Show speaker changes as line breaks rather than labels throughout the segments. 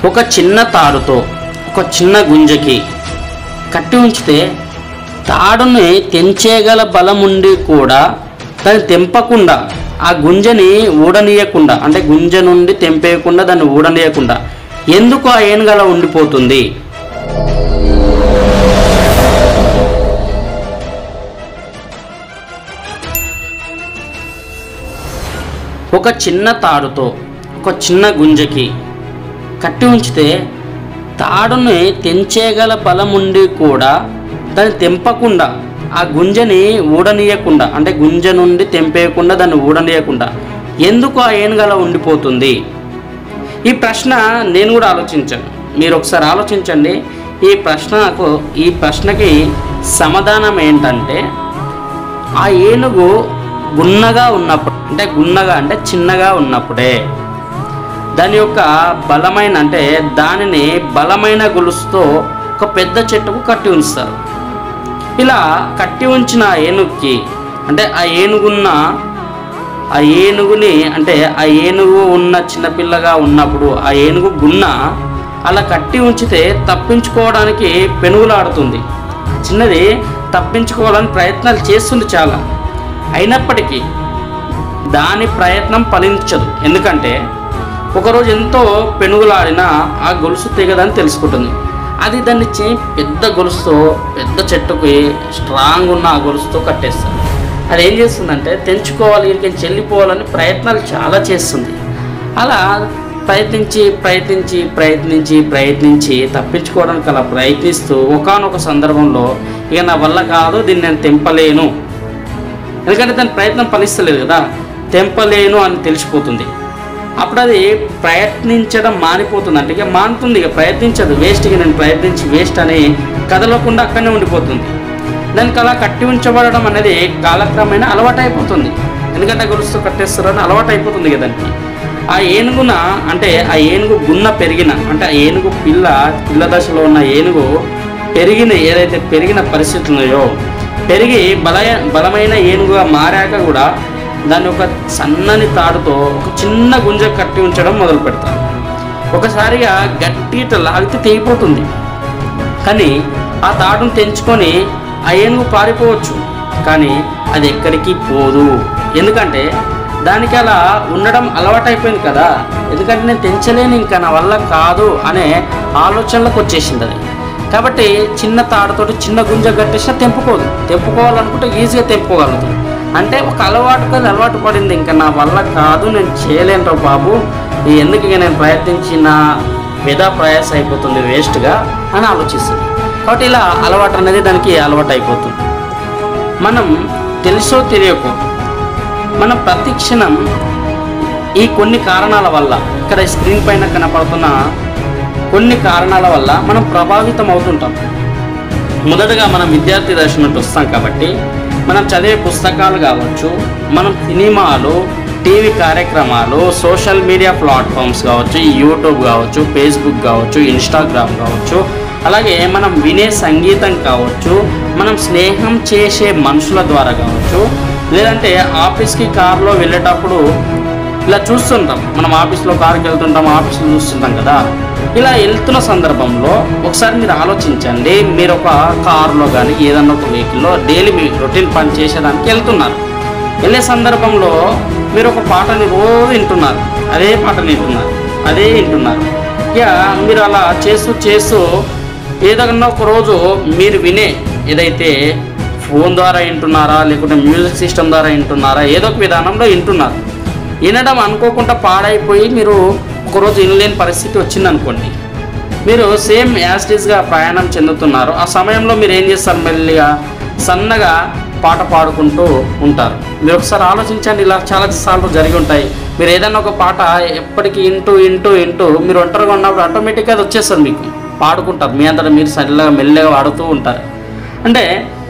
ఒక చిన్న తాడుతో ఒక చిన్న గుంజకి కట్టి ఉంచితే తాడుని తెంచేగల బలం ఉండి కూడా దాన్ని తెంపకుండా ఆ గుంజని ఊడనీయకుండా అంటే గుంజ నుండి తెంపేయకుండా దాన్ని ఊడనీయకుండా ఎందుకు ఆ ఏనుగల ఉండిపోతుంది ఒక చిన్న తాడుతో ఒక చిన్న గుంజకి కట్టి ఉంచితే తాడుని తెంచేగల బలం ఉండి కూడా దాన్ని తెంపకుండా ఆ గుంజని ఊడనీయకుండా అంటే గుంజ నుండి తెంపేయకుండా దాన్ని ఊడనీయకుండా ఎందుకు ఆ ఏనుగల ఉండిపోతుంది ఈ ప్రశ్న నేను కూడా ఆలోచించాను మీరు ఒకసారి ఆలోచించండి ఈ ప్రశ్నకు ఈ ప్రశ్నకి సమాధానం ఏంటంటే ఆ ఏనుగు గున్నగా ఉన్నప్పుడు అంటే గున్నగా అంటే చిన్నగా ఉన్నప్పుడే దాని యొక్క బలమైన అంటే దానిని బలమైన గొలుసుతో ఒక పెద్ద చెట్టుకు కట్టి ఉంచుతారు ఇలా కట్టి ఉంచిన ఆ ఏనుగుకి అంటే ఆ ఏనుగున్న ఆ ఏనుగుని అంటే ఆ ఏనుగు ఉన్న చిన్నపిల్లగా ఉన్నప్పుడు ఆ ఏనుగు గున్న అలా కట్టి ఉంచితే తప్పించుకోవడానికి పెనుగులాడుతుంది చిన్నది తప్పించుకోవాలని ప్రయత్నాలు చేస్తుంది చాలా అయినప్పటికీ దాని ప్రయత్నం ఫలించదు ఎందుకంటే ఒకరోజు ఎంతో పెనుగులాడినా ఆ గొలుసు తెగదని తెలుసుకుంటుంది అది దాన్ని చే పెద్ద గొలుసుతో పెద్ద చెట్టుకి స్ట్రాంగ్ ఉన్న ఆ గొలుసుతో కట్టేస్తుంది అది ఏం చేస్తుందంటే తెంచుకోవాలి ఇక్కడికి చెల్లిపోవాలని ప్రయత్నాలు చాలా చేస్తుంది అలా ప్రయత్నించి ప్రయత్నించి ప్రయత్నించి ప్రయత్నించి తప్పించుకోవడానికి అలా ప్రయత్నిస్తూ ఒకానొక సందర్భంలో ఇక నా వల్ల కాదు దీన్ని నేను తెంపలేను ఎందుకంటే దాని ప్రయత్నం ఫలిస్తలేదు కదా తెంపలేను అని తెలిసిపోతుంది అప్పుడు అది ప్రయత్నించడం మానిపోతుంది అంటే ఇక మానుతుంది ఇక ప్రయత్నించదు వేస్ట్ ఇక నేను ప్రయత్నించి వేస్ట్ అని కదలకుండా అక్కడనే ఉండిపోతుంది దానికి అలా కట్టి ఉంచబడడం అనేది కాలక్రమేణా అలవాటు అయిపోతుంది ఎందుకంటే గొలుసుతో కట్టేస్తారని అలవాటు అయిపోతుంది కదా దానికి ఆ ఏనుగున అంటే ఆ ఏనుగు గున్న పెరిగిన అంటే ఆ ఏనుగు పిల్ల పిల్ల దశలో ఉన్న ఏనుగు పెరిగిన ఏదైతే పెరిగిన పరిస్థితి ఉన్నాయో పెరిగి బల బలమైన ఏనుగుగా మారాక కూడా దాన్ని ఒక సన్నని తాడుతో ఒక చిన్న గుంజ కట్టి ఉంచడం మొదలు పెడతారు ఒకసారిగా గట్టి ఇట్లా లాగితే తెగిపోతుంది కానీ ఆ తాడును తెంచుకొని ఆ ఏనుగు పారిపోవచ్చు కానీ అది ఎక్కడికి పోదు ఎందుకంటే దానికి అలా ఉండడం అలవాటైపోయింది కదా ఎందుకంటే నేను తెంచలేను ఇంకా నా వల్ల కాదు అనే ఆలోచనలకు వచ్చేసింది అది కాబట్టి చిన్న తాడుతోటి చిన్న గుంజ కట్టేసినా తెంపుకోదు తెంపుకోవాలనుకుంటే ఈజీగా తెంపుకోగలుగుతుంది అంటే ఒక అలవాటు కదా అలవాటు పడింది ఇంకా నా వల్ల కాదు నేను చేయలేను బాబు ఈ ఎందుకు ఇక నేను ప్రయత్నించిన విధా ప్రయాస అయిపోతుంది వేస్ట్గా అని ఆలోచిస్తుంది కాబట్టి ఇలా అలవాటు అనేది దానికి అలవాటు అయిపోతుంది మనం తెలుసో తెలియకో మన ప్రతి క్షణం ఈ కొన్ని కారణాల వల్ల ఇక్కడ స్క్రీన్ పైన కనపడుతున్న కొన్ని కారణాల వల్ల మనం ప్రభావితం అవుతుంటాం మొదటగా మనం విద్యార్థి దశ నుండి వస్తాం కాబట్టి మనం చదివే పుస్తకాలు కావచ్చు మనం సినిమాలు టీవీ కార్యక్రమాలు సోషల్ మీడియా ప్లాట్ఫామ్స్ కావచ్చు యూట్యూబ్ కావచ్చు ఫేస్బుక్ కావచ్చు ఇన్స్టాగ్రామ్ కావచ్చు అలాగే మనం వినే సంగీతం కావచ్చు మనం స్నేహం చేసే మనుషుల ద్వారా కావచ్చు లేదంటే ఆఫీస్కి కారులో వెళ్ళేటప్పుడు ఇలా చూస్తుంటాం మనం ఆఫీస్లో కారుకి వెళ్తుంటాం ఆఫీస్లో చూస్తుంటాం కదా ఇలా వెళ్తున్న సందర్భంలో ఒకసారి మీరు ఆలోచించండి మీరు ఒక కారులో కానీ ఏదన్నా ఒక వెహికల్లో డైలీ మీ రొటీన్ పని చేసేదానికి వెళ్తున్నారు వెళ్ళే సందర్భంలో మీరు ఒక పాటని రోజు వింటున్నారు అదే పాటని వింటున్నారు అదే వింటున్నారు ఇక మీరు అలా చేస్తూ చేస్తూ ఏదన్నా ఒక రోజు మీరు వినే ఏదైతే ఫోన్ ద్వారా వింటున్నారా లేకుంటే మ్యూజిక్ సిస్టమ్ ద్వారా వింటున్నారా ఏదో ఒక విధానంలో వింటున్నారు వినడం అనుకోకుండా పాడైపోయి మీరు ఒకరోజు వినలేని పరిస్థితి వచ్చిందనుకోండి మీరు సేమ్ యాస్టీస్గా ప్రయాణం చెందుతున్నారు ఆ సమయంలో మీరు ఏం చేస్తారు మెల్లిగా సన్నగా పాట పాడుకుంటూ ఉంటారు మీరు ఒకసారి ఆలోచించండి ఇలా చాలా సార్లు జరిగి ఉంటాయి మీరు ఏదైనా ఒక పాట ఎప్పటికీ వింటూ వింటూ వింటూ మీరు ఒంటరిగా ఉన్నప్పుడు ఆటోమేటిక్గా అది వచ్చేస్తుంది మీకు పాడుకుంటారు మీ అంతటా మీరు సరిగా మెల్లగా వాడుతూ ఉంటారు అంటే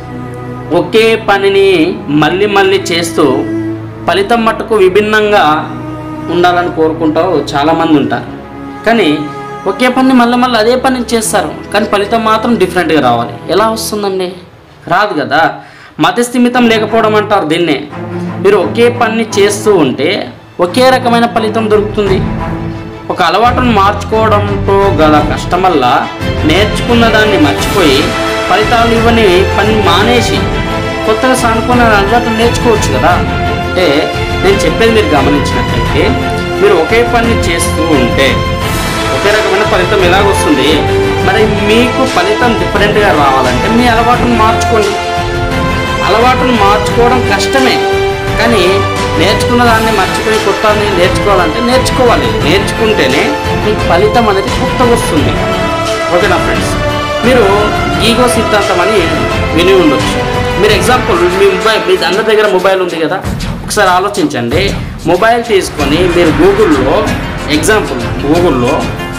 ఒకే పనిని మళ్ళీ మళ్ళీ చేస్తూ ఫలితం మట్టుకు విభిన్నంగా ఉండాలని కోరుకుంటూ చాలామంది ఉంటారు కానీ ఒకే పని మళ్ళీ మళ్ళీ అదే పని చేస్తారు కానీ ఫలితం మాత్రం డిఫరెంట్గా రావాలి ఎలా వస్తుందండి రాదు కదా మతస్థిమితం లేకపోవడం అంటారు దీన్నే మీరు ఒకే పని చేస్తూ ఉంటే ఒకే రకమైన ఫలితం దొరుకుతుంది ఒక అలవాటును మార్చుకోవడంతో గల కష్టం వల్ల నేర్చుకున్న దాన్ని మర్చిపోయి ఫలితాలు ఇవ్వని పని మానేసి కొత్తగా సానుకున్న అలవాటు నేర్చుకోవచ్చు కదా అంటే నేను చెప్పేది మీరు గమనించినట్లయితే మీరు ఒకే పని చేస్తూ ఉంటే ఒకే రకమైన ఫలితం ఎలాగొస్తుంది మరి మీకు ఫలితం డిఫరెంట్గా రావాలంటే మీ అలవాటును మార్చుకోండి అలవాటును మార్చుకోవడం కష్టమే కానీ నేర్చుకున్న దాన్ని మర్చిపోయి కొత్తని నేర్చుకోవాలంటే నేర్చుకోవాలి నేర్చుకుంటేనే మీకు ఫలితం అనేది కొత్త వస్తుంది ఓకేనా ఫ్రెండ్స్ మీరు ఈగో సిద్ధాంతం అని విని ఉండొచ్చు మీరు ఎగ్జాంపుల్ మీ మొబైల్ మీ అందరి దగ్గర మొబైల్ ఉంది కదా ఒకసారి ఆలోచించండి మొబైల్ తీసుకొని మీరు గూగుల్లో ఎగ్జాంపుల్ గూగుల్లో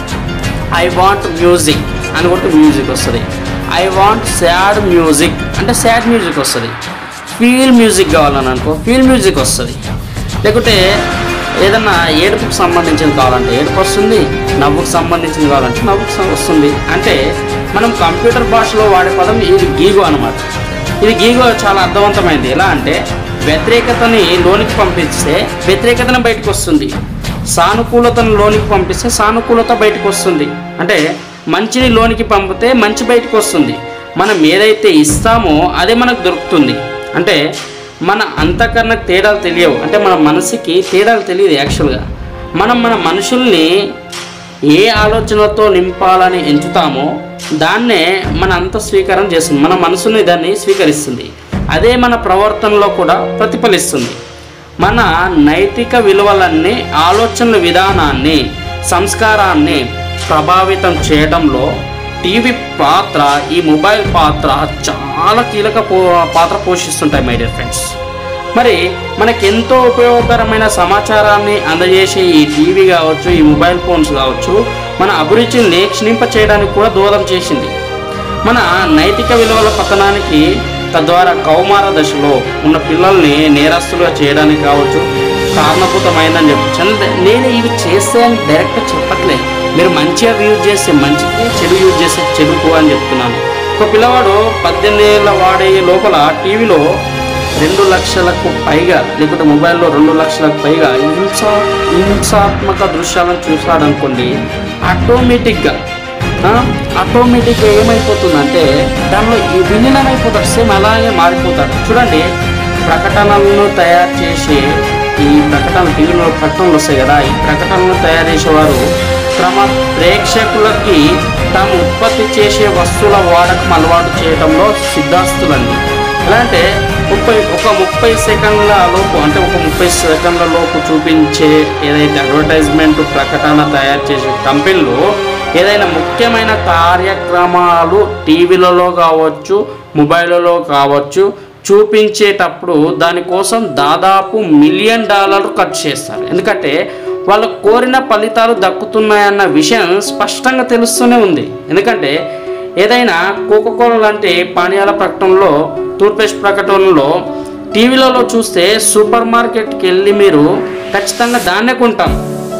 ఐ వాంట్ మ్యూజిక్ అని కొట్టి మ్యూజిక్ వస్తుంది ఐ వాంట్ సాడ్ మ్యూజిక్ అంటే సాడ్ మ్యూజిక్ వస్తుంది ఫీల్ మ్యూజిక్ కావాలని అనుకో ఫీల్ మ్యూజిక్ వస్తుంది లేకుంటే ఏదన్నా ఏడుపుకు సంబంధించింది కావాలంటే ఏడుపు వస్తుంది నవ్వుకు సంబంధించింది కావాలంటే నవ్వుకు సం- వస్తుంది అంటే మనం కంప్యూటర్ భాషలో వాడే పదం ఇది గీగో అనమాట ఇది గీగో చాలా అర్థవంతమైంది ఎలా అంటే వ్యతిరేకతని లోనికి పంపిస్తే వ్యతిరేకతను బయటకు వస్తుంది సానుకూలతను లోనికి పంపిస్తే సానుకూలత బయటకు వస్తుంది అంటే మంచిని లోనికి పంపితే మంచి బయటకు వస్తుంది మనం ఏదైతే ఇస్తామో అదే మనకు దొరుకుతుంది అంటే మన అంతకన్నా తేడాలు తెలియవు అంటే మన మనసుకి తేడాలు తెలియదు యాక్చువల్గా మనం మన మనుషుల్ని ఏ ఆలోచనలతో నింపాలని ఎంచుతామో దాన్నే మన అంత స్వీకారం చేస్తుంది మన మనసుని దాన్ని స్వీకరిస్తుంది అదే మన ప్రవర్తనలో కూడా ప్రతిఫలిస్తుంది మన నైతిక విలువలన్నీ ఆలోచనల విధానాన్ని సంస్కారాన్ని ప్రభావితం చేయడంలో టీవీ పాత్ర ఈ మొబైల్ పాత్ర చాలా కీలక పో పాత్ర పోషిస్తుంటాయి మై డియర్ ఫ్రెండ్స్ మరి మనకెంతో ఉపయోగకరమైన సమాచారాన్ని అందజేసే ఈ టీవీ కావచ్చు ఈ మొబైల్ ఫోన్స్ కావచ్చు మన అభిరుచిని క్షీణింప చేయడానికి కూడా దోహదం చేసింది మన నైతిక విలువల పతనానికి తద్వారా కౌమార దశలో ఉన్న పిల్లల్ని నేరస్తులుగా చేయడానికి కావచ్చు కారణభూతమైందని చెప్పచ్చు నేను ఇవి చేస్తే అని డైరెక్ట్గా చెప్పట్లేదు మీరు మంచిగా యూజ్ చేస్తే మంచికి చెడు యూజ్ చేస్తే చెడుకు అని చెప్తున్నాను ఒక పిల్లవాడు పద్దెనిమిది ఏళ్ళ వాడే లోపల టీవీలో రెండు లక్షలకు పైగా లేకుంటే మొబైల్లో రెండు లక్షలకు పైగా హింస హింసాత్మక దృశ్యాలను చూసాడనుకోండి ఆటోమేటిక్గా ఆ, ఆటోమేటిక్గా ఏమైపోతుందంటే దానిలో ఈ విలీనమైపోతాడు సేమ్ అలాగే మారిపోతాడు చూడండి ప్రకటనలను తయారు చేసే ఈ ప్రకటన టీవీలో ప్రకటనలు వస్తాయి కదా ఈ ప్రకటనలు తయారు చేసేవారు తమ ప్రేక్షకులకి తాము ఉత్పత్తి చేసే వస్తువుల వాడకం అలవాటు చేయడంలో సిద్ధాస్తులండి ఎలా అంటే ముప్పై ఒక ముప్పై సెకండ్ల లోపు అంటే ఒక ముప్పై సెకండ్ల లోపు చూపించే ఏదైతే అడ్వర్టైజ్మెంట్ ప్రకటన తయారు చేసే కంపెనీలు ఏదైనా ముఖ్యమైన కార్యక్రమాలు టీవీలలో కావచ్చు మొబైల్లో కావచ్చు చూపించేటప్పుడు దానికోసం దాదాపు మిలియన్ డాలర్లు ఖర్చు చేస్తారు ఎందుకంటే వాళ్ళు కోరిన ఫలితాలు దక్కుతున్నాయన్న విషయం స్పష్టంగా తెలుస్తూనే ఉంది ఎందుకంటే ఏదైనా కోకోకోలా లాంటి పానీయాల ప్రకటనలో టూత్పేస్ట్ ప్రకటనలో టీవీలలో చూస్తే సూపర్ మార్కెట్కి వెళ్ళి మీరు ఖచ్చితంగా దాన్నే కొంటాం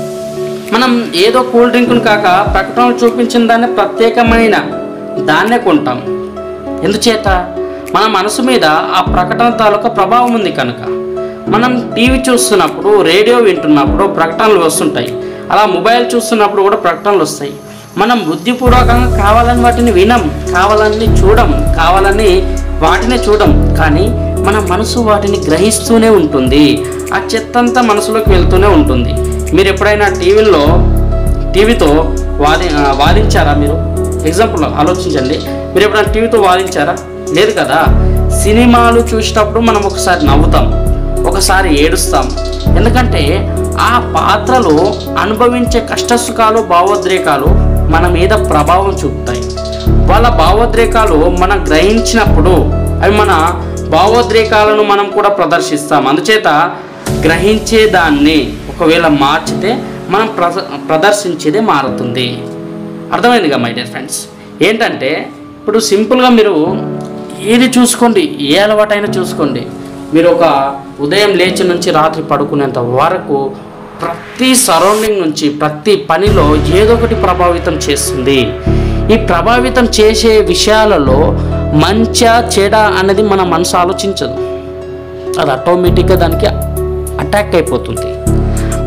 మనం ఏదో కూల్ డ్రింక్ను కాక ప్రకటనలు చూపించిన దాన్ని ప్రత్యేకమైన దాన్నే కొంటాం ఎందుచేత మన మనసు మీద ఆ ప్రకటన తాలూకా ప్రభావం ఉంది కనుక మనం టీవీ చూస్తున్నప్పుడు రేడియో వింటున్నప్పుడు ప్రకటనలు వస్తుంటాయి అలా మొబైల్ చూస్తున్నప్పుడు కూడా ప్రకటనలు వస్తాయి మనం బుద్ధిపూర్వకంగా కావాలని వాటిని వినం కావాలని చూడం కావాలని వాటిని చూడం కానీ మన మనసు వాటిని గ్రహిస్తూనే ఉంటుంది ఆ చెత్తంతా మనసులోకి వెళ్తూనే ఉంటుంది మీరు ఎప్పుడైనా టీవీల్లో టీవీతో వాది ఆ, వాదించారా మీరు ఎగ్జాంపుల్ ఆలోచించండి మీరు ఎప్పుడైనా టీవీతో వాదించారా లేదు కదా సినిమాలు చూసేటప్పుడు మనం ఒకసారి నవ్వుతాం ఒకసారి ఏడుస్తాం ఎందుకంటే ఆ పాత్రలో అనుభవించే కష్టసుఖాలు భావోద్రేకాలు మన మీద ప్రభావం చూపుతాయి వాళ్ళ భావోద్రేకాలు మనం గ్రహించినప్పుడు అవి మన భావోద్రేకాలను మనం కూడా ప్రదర్శిస్తాం అందుచేత గ్రహించే దాన్ని ఒకవేళ మార్చితే మనం ప్రద ప్రదర్శించేదే మారుతుంది అర్థమైందిగా మై డియర్ ఫ్రెండ్స్ ఏంటంటే ఇప్పుడు సింపుల్గా మీరు ఏది చూసుకోండి ఏ అలవాటైనా చూసుకోండి మీరు ఒక ఉదయం లేచి నుంచి రాత్రి పడుకునేంత వరకు ప్రతి సరౌండింగ్ నుంచి ప్రతి పనిలో ఏదో ఒకటి ప్రభావితం చేస్తుంది ఈ ప్రభావితం చేసే విషయాలలో మంచా చెడ అనేది మన మనసు ఆలోచించదు అది ఆటోమేటిక్గా దానికి అటాక్ అయిపోతుంది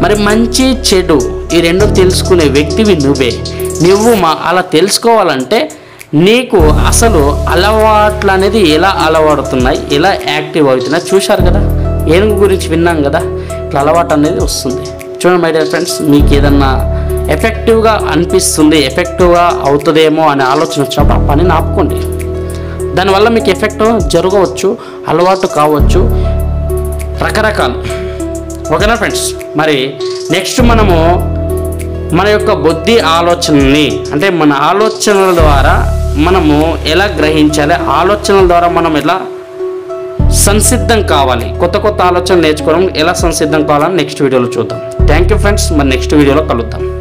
మరి మంచి చెడు ఈ రెండు తెలుసుకునే వ్యక్తివి నువ్వే నువ్వు మా అలా తెలుసుకోవాలంటే నీకు అసలు అలవాట్లు అనేది ఎలా అలవాడుతున్నాయి ఎలా యాక్టివ్ అవుతున్నాయి చూశారు కదా ఏనుగు గురించి విన్నాం కదా ఇట్లా అలవాటు అనేది వస్తుంది చూడండి మై డియర్ ఫ్రెండ్స్ మీకు ఏదన్నా ఎఫెక్టివ్గా అనిపిస్తుంది ఎఫెక్టివ్గా అవుతుందేమో అనే ఆలోచన వచ్చినప్పుడు ఆ పనిని ఆపుకోండి దానివల్ల మీకు ఎఫెక్ట్ జరగవచ్చు అలవాటు కావచ్చు రకరకాలు ఓకేనా ఫ్రెండ్స్ మరి నెక్స్ట్ మనము మన యొక్క బుద్ధి ఆలోచనని అంటే మన ఆలోచనల ద్వారా మనము ఎలా గ్రహించాలి ఆలోచనల ద్వారా మనం ఎలా సంసిద్ధం కావాలి కొత్త కొత్త ఆలోచనలు నేర్చుకోవడం ఎలా సంసిద్ధం కావాలని నెక్స్ట్ వీడియోలో చూద్దాం థ్యాంక్ యూ ఫ్రెండ్స్ మరి నెక్స్ట్ వీడియోలో కలుద్దాం